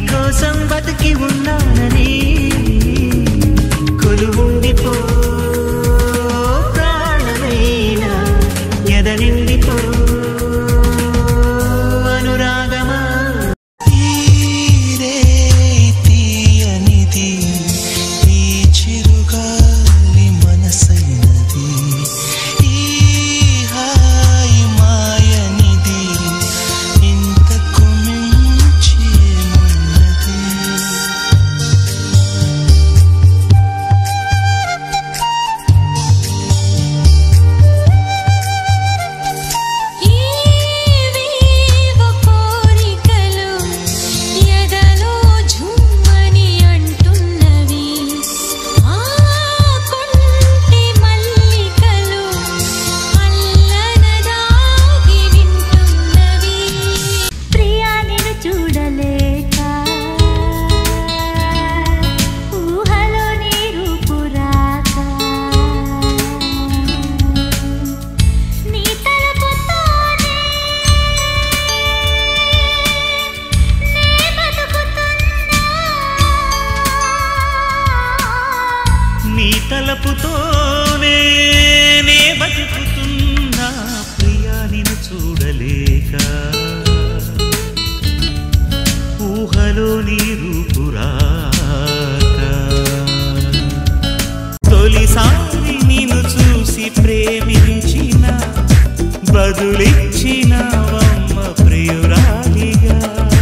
కోసం బతికి ఉన్నానని కొలువుండిపో ప్రాణమైన ఎద నిండిపో అనురాగమా తీరే తీయనిది ఈ చిరుగాలి మనసైనది ఈ హాయి మాయనిది ఇంతకు మించి ఏమున్నది ఏవేవో కోరికలు ఎదలో ఝుమ్మని అంటున్నవి ఆ కొంటి మల్లికలు అల్లనదాగి వింటున్నవి ప్రియా నిన్ను చూడలేక ఊహలో నీ రూపు రాక నీ తలపుతోనే నే బతుకుతున్నా నీ తలపుతోనే నే బతుకుతున్నా ప్రియా నిన్ను చూడలేక ఊహలో నీ రూపురాక తొలిసారి నిన్ను చూసి ప్రేమించిన బదులిచ్చినవమ్మ ప్రియురాలిగా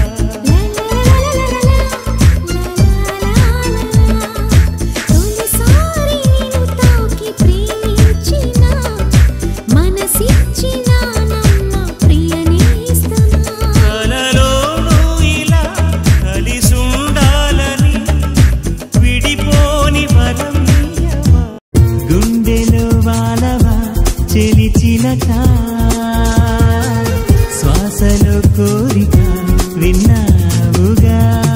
తొలిసారి నిన్ను తాకి ప్రేమించిన మనసిచ్చిన నమ్మ ప్రియనేస్తమా కలలోనూ ఇలా కలిసుండాలని విడిపోని వరం ఇయ్యవా. గుండెలో వాలవా చెలి చిలక శ్వాసలో కోరిక విన్నావుగా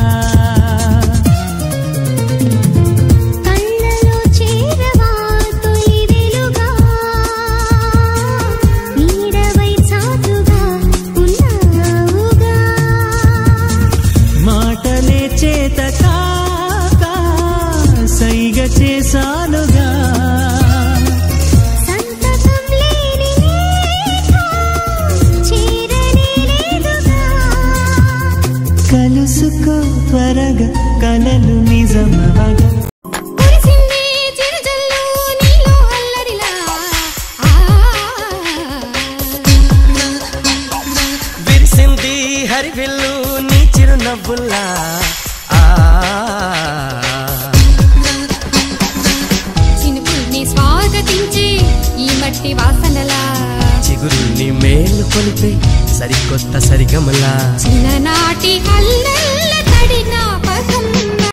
కళ్ళలో చేరవా తొలి వెలుగా నీడవై చాటుగా ఉన్నావుగా మాటలే చేత కాక సైగ చేశానుగా సంతకం లేని లేఖ చేరనే లేదుగా కలుసుకో త్వరగా కలలు నిజమవగా కురిసింది చిరుజల్లు నీలో అల్లరిలా ఆ విరిసింది హరివెల్లు నీ చిరునవ్వుల్లా ఆ చినుకుల్ని స్వాగతించి ఈ మట్టి వాసనలా చిగురుల్ని మేలు కొలిపే సరికొత్త సరిగమలా చిన్ననాటి అల్లల్ల తడి జ్ఞాపకం